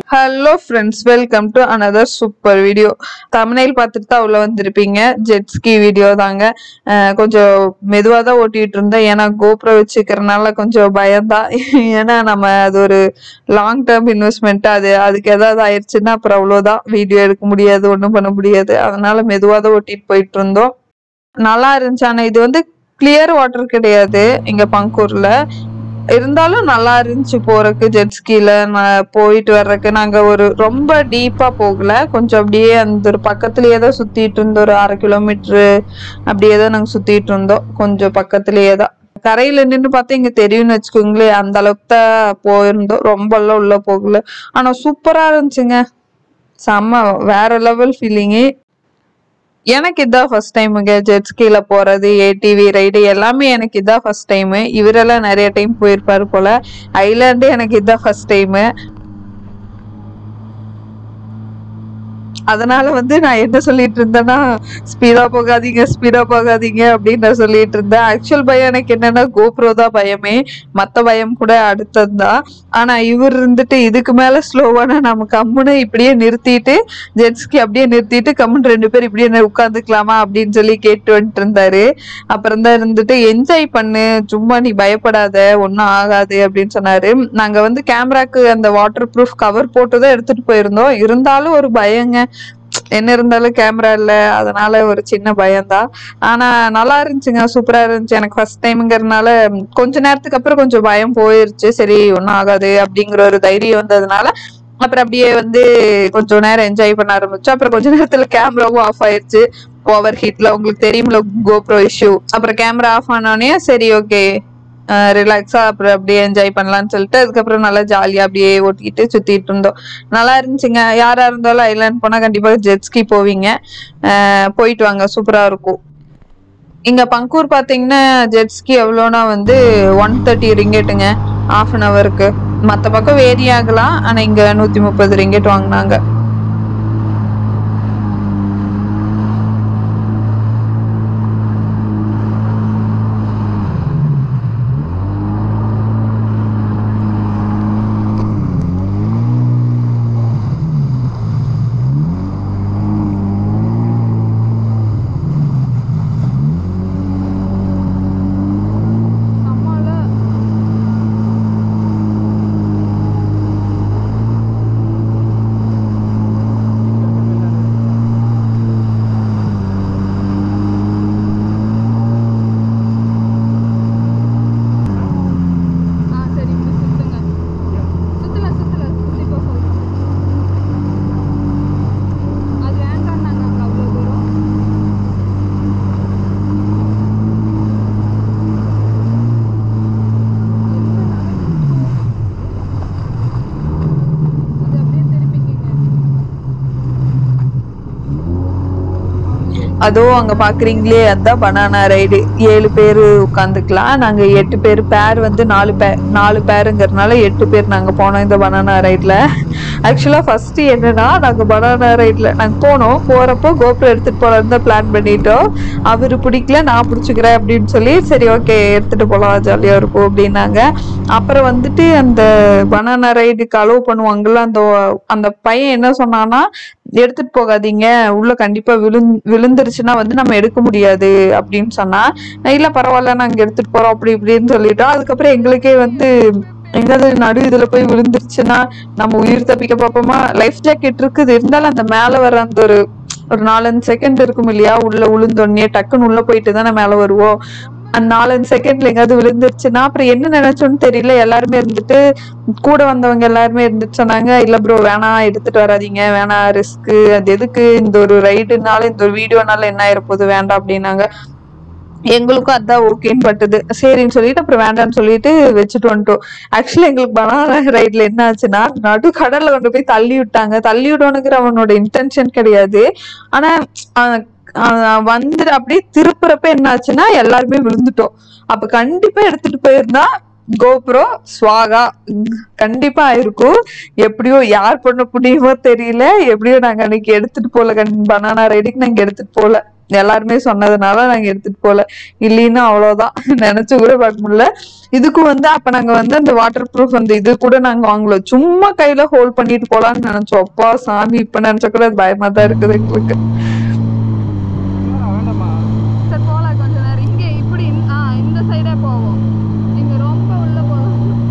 hello friends welcome to another super video தமிழில் பார்த்துட்டு தான் உள்ள வந்திருப்பீங்க ஜெட்ஸ்கி வீடியோ தாங்க அஹ் கொஞ்சம் மெதுவாக தான் ஓட்டிட்டு இருந்தேன் ஏன்னா கோப்ரோ வச்சுக்கிறனால கொஞ்சம் பயம்தான் ஏன்னா நம்ம அது ஒரு லாங் டேர்ம் இன்வெஸ்ட்மெண்ட் அது அதுக்கு ஏதாவது ஆயிடுச்சுன்னா அப்புறம் அவ்வளோதான் வீடியோ எடுக்க முடியாது ஒன்றும் பண்ண முடியாது அதனால மெதுவாக தான் ஓட்டிட்டு போயிட்டு இருந்தோம் நல்லா இருந்துச்சு ஆனா இது வந்து கிளியர் வாட்டர் கிடையாது இங்க பங்கூர்ல இருந்தாலும் நல்லா இருந்துச்சு போறதுக்கு ஜெட் ஸ்கீல நான் போயிட்டு வர்றதுக்கு நாங்க ஒரு ரொம்ப டீப்பா போகல கொஞ்சம் அப்படியே அந்த ஒரு பக்கத்துலயே தான் சுத்திட்டு இருந்தோம் ஒரு அரை கிலோமீட்டர் அப்படியே தான் நாங்க சுத்திட்டு இருந்தோம் கொஞ்சம் பக்கத்துலயே தான் கரையில நின்று பார்த்தா இங்க தெரியும்னு வச்சுக்கோங்களேன் அந்த அளவுக்கு தான் போயிருந்தோம் ரொம்ப எல்லாம் உள்ள போகல ஆனா சூப்பரா இருந்துச்சுங்க செம்ம வேற லெவல் ஃபீலிங்கு எனக்கு இதான் ஃபர்ஸ்ட் டைமுங்க ஜெட் ஸ்கீல போறது ஏடிவி ரைடு எல்லாமே எனக்கு இதான் ஃபர்ஸ்ட் டைமு இவரெல்லாம் நிறைய டைம் போயிருப்பாரு போல ஐலாண்டு எனக்கு இதான் ஃபர்ஸ்ட் டைமு அதனால வந்து நான் என்ன சொல்லிட்டு இருந்தேன்னா ஸ்பீடா போகாதீங்க ஸ்பீடா போகாதீங்க அப்படின்னு நான் சொல்லிட்டு இருந்தேன் ஆக்சுவல் பயம் எனக்கு என்னன்னா கோப்ரோ தான் பயமே மத்த பயம் கூட அடுத்தது தான் ஆனா இவர் இருந்துட்டு இதுக்கு மேல ஸ்லோவான நம்ம கம்முன்னு இப்படியே நிறுத்திட்டு ஜெட்ஸ்கி அப்படியே நிறுத்திட்டு கம்முன்னு ரெண்டு பேர் இப்படியே உட்காந்துக்கலாமா அப்படின்னு சொல்லி கேட்டு வந்துட்டு இருந்தாரு அப்புறம் தான் இருந்துட்டு என்ஜாய் பண்ணு சும்மா நீ பயப்படாத ஒன்றும் ஆகாது அப்படின்னு சொன்னாரு நாங்க வந்து கேமராக்கு அந்த வாட்டர் ப்ரூஃப் கவர் போட்டு தான் எடுத்துட்டு போயிருந்தோம் இருந்தாலும் ஒரு பயங்க என்ன இருந்தாலும் கேமரா இல்ல அதனால ஒரு சின்ன பயம்தான் ஆனா நல்லா இருந்துச்சுங்க சூப்பரா இருந்துச்சு எனக்கு ஃபர்ஸ்ட் டைம்ங்கிறதுனால கொஞ்ச நேரத்துக்கு அப்புறம் கொஞ்சம் பயம் போயிருச்சு சரி ஒன்றும் ஆகாது அப்படிங்கிற ஒரு தைரியம் வந்ததுனால அப்புறம் அப்படியே வந்து கொஞ்ச நேரம் என்ஜாய் பண்ண ஆரம்பிச்சோம் அப்புறம் கொஞ்ச நேரத்துல கேமராவும் ஆஃப் ஆயிருச்சு ஓவர் ஹீட்ல உங்களுக்கு தெரியும்ல கோப்ரோ இஷ்யூ அப்புறம் கேமரா ஆஃப் ஆனோடனே சரி ஓகே ரிலாக்ஸா அப்புறம் அப்படியே என்ஜாய் பண்ணலாம்னு சொல்லிட்டு அதுக்கப்புறம் நல்லா ஜாலியா அப்படியே ஓட்டிக்கிட்டு சுத்திட்டு இருந்தோம் நல்லா இருந்துச்சுங்க யாரா இருந்தாலும் ஐலாண்ட் போனா கண்டிப்பா ஜெட்ஸ்கி போவீங்க அஹ் போயிட்டு வாங்க சூப்பரா இருக்கும் இங்க பங்கூர் பாத்தீங்கன்னா ஜெட்ஸ்கி எவ்வளோனா வந்து ஒன் தேர்ட்டி ரிங்கெட்டுங்க ஆஃப் அன் ஹவருக்கு மத்த பக்கம் வேரி ஆகலாம் ஆனா இங்க நூத்தி முப்பது ரிங்கெட் வாங்கினாங்க ஆ சரி இப்படி சுத்துங்க சுத்தல சுத்தல சுத்தி போ சொல்றேன் அது வேண்டாம் நாங்க அங்க அவ்வளோ தூரம் அது அப்படியே திருப்பிக்கிங்க அதோ அங்க பாக்குறீங்களே அதான் பனானா ரைடு ஏழு பேர் உட்காந்துக்கலாம் நாங்க எட்டு பேர் பேர் வந்து நாலு பேர் நாலு பேருங்கிறதுனால எட்டு பேர் நாங்க போனோம் இந்த பனானா ரைட்ல ஆக்சுவலா ஃபர்ஸ்ட் என்னன்னா நாங்க பனானா ரைட்ல நாங்க போனோம் போறப்போ கோபுரம் எடுத்துட்டு போலான்னு தான் பிளான் பண்ணிட்டோம் அவரு பிடிக்கல நான் பிடிச்சிக்கிறேன் அப்படின்னு சொல்லி சரி ஓகே எடுத்துட்டு போலாம் ஜாலியா இருக்கும் அப்படின்னாங்க அப்புறம் வந்துட்டு அந்த பனானா ரைடுக்கு அலோவ் பண்ணுவாங்கல்ல அந்த அந்த பையன் என்ன சொன்னான்னா எடுத்துட்டு போகாதீங்க உள்ள கண்டிப்பா விழுந் விழுந்துருச்சுன்னா வந்து நம்ம எடுக்க முடியாது அப்படின்னு சொன்னா இல்ல பரவாயில்ல நாங்க எடுத்துட்டு போறோம் அப்படி இப்படின்னு சொல்லிட்டோம் அதுக்கப்புறம் எங்களுக்கே வந்து எங்காவது நடு இதுல போய் விழுந்துருச்சுன்னா நம்ம உயிர் தப்பிக்க பார்ப்போமா லைஃப் ஜாக்கெட் இருக்குது இருந்தாலும் அந்த மேல வர அந்த ஒரு ஒரு நாலஞ்சு செகண்ட் இருக்கும் இல்லையா உள்ள விழுந்தோடனே டக்குன்னு உள்ள போயிட்டு தானே மேல வருவோம் அந்த நாலஞ்சு செகண்ட்ல எங்காவது விழுந்துருச்சுன்னா அப்புறம் என்ன நினைச்சோன்னு தெரியல எல்லாருமே இருந்துட்டு கூட வந்தவங்க எல்லாருமே இருந்துட்டு சொன்னாங்க இல்ல ப்ரோ வேணாம் எடுத்துட்டு வராதீங்க வேணாம் ரிஸ்க் அது எதுக்கு இந்த ஒரு ரைடுனால இந்த ஒரு வீடியோனால என்ன ஆயிருப்போது வேண்டாம் அப்படின்னாங்க எங்களுக்கும் அதான் ஓகேன்னு பட்டுது சரின்னு சொல்லிட்டு அப்புறம் வேண்டாம்னு சொல்லிட்டு வச்சுட்டு வந்துட்டோம் ஆக்சுவலி எங்களுக்கு பனானா ரைட்ல என்ன ஆச்சுன்னா நடு கடல்ல கொண்டு போய் தள்ளி விட்டாங்க தள்ளி விடணுங்கிற அவனோட இன்டென்ஷன் கிடையாது ஆனா அவன் அவன் வந்துட்டு அப்படியே திருப்புறப்ப என்ன ஆச்சுன்னா எல்லாருமே விழுந்துட்டோம் அப்ப கண்டிப்பா எடுத்துட்டு போயிருந்தா கோப்ரோ ஸ்வாகா கண்டிப்பா ஆயிருக்கும் எப்படியோ யார் பண்ண முடியுமோ தெரியல எப்படியோ நாங்க அன்னைக்கு எடுத்துட்டு போல பனானா ரைடுக்கு நாங்க எடுத்துட்டு போல எல்லாருமே சொன்னதுனால நாங்க எடுத்துட்டு போல இல்லைன்னா அவ்வளவுதான் நினைச்சு கூட பார்க்க முடியல இதுக்கும் வந்து அப்ப நாங்க வந்து அந்த வாட்டர் ப்ரூஃப் அந்த இது கூட நாங்க வாங்கல சும்மா கையில ஹோல்ட் பண்ணிட்டு போலாம்னு நினைச்சோம் அப்பா சாமி இப்ப நினைச்ச கூட அது பயமா தான் இருக்குது எங்களுக்கு வேண்டாமா சரி போலாம் கொஞ்ச நேரம் இங்க இப்படி இந்த- ஆ இந்த சைடே போவோம் நீங்க ரொம்ப உள்ள போகலாம்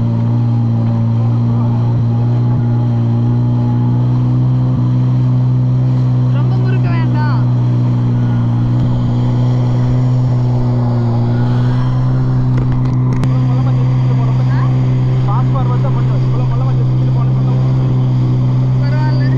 ரொம்ப முறுக்க வேண்டாம் பரவாயில்ல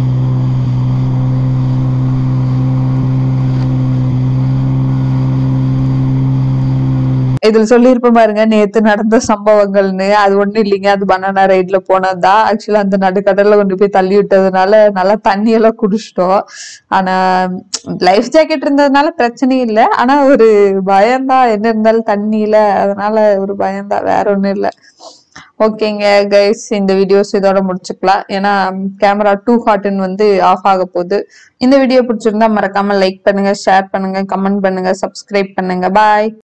இதுல சொல்லியிருப்பேன் பாருங்க நேத்து நடந்த சம்பவங்கள்னு அது ஒண்ணும் இல்லைங்க அது பனானா ரைட்ல போனதுதான் ஆக்சுவலா அந்த நடுக்கடல்ல கொண்டு போய் தள்ளி விட்டதுனால நல்லா தண்ணி எல்லாம் குடிச்சிட்டோம் ஆனா லைஃப் ஜாக்கெட் இருந்ததுனால பிரச்சனை இல்லை ஆனா ஒரு பயம்தான் என்ன இருந்தாலும் தண்ணியில அதனால ஒரு பயம்தான் வேற ஒண்ணும் இல்லை ஓகேங்க கைஸ் இந்த வீடியோஸ் இதோட முடிச்சுக்கலாம் ஏன்னா கேமரா டூ ஹாட்னு வந்து ஆஃப் ஆக போகுது இந்த வீடியோ பிடிச்சிருந்தா மறக்காம லைக் பண்ணுங்க ஷேர் பண்ணுங்க கமெண்ட் பண்ணுங்க சப்ஸ்கிரைப் பண்ணுங்க பாய்